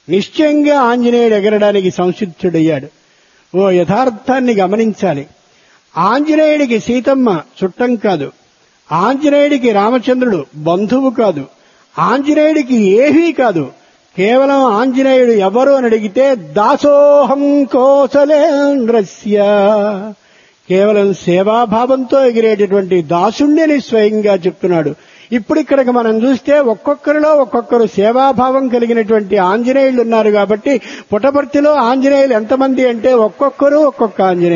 నిశ్చయంగా ఆంజనేయుడు ఎగరడానికి సంసిద్ధుడయ్యాడు ఓ యథార్థాన్ని గమనించాలి ఆంజనేయుడికి సీతమ్మ చుట్టం కాదు ఆంజనేయుడికి రామచంద్రుడు బంధువు కాదు ఆంజనేయుడికి ఏమీ కాదు కేవలం ఆంజనేయుడు ఎవరు అని అడిగితే దాసోహం కోసలేంద్రస్య కేవలం సేవాభావంతో ఎగిరేటటువంటి దాసుణ్ణి అని స్వయంగా చెప్తున్నాడు ఇప్పుడు ఇక్కడికి మనం చూస్తే ఒక్కొక్కరిలో ఒక్కొక్కరు సేవాభావం కలిగినటువంటి ఆంజనేయులు ఉన్నారు కాబట్టి పుటపర్తిలో ఆంజనేయులు ఎంతమంది అంటే ఒక్కొక్కరు ఒక్కొక్క ఆంజనేయులు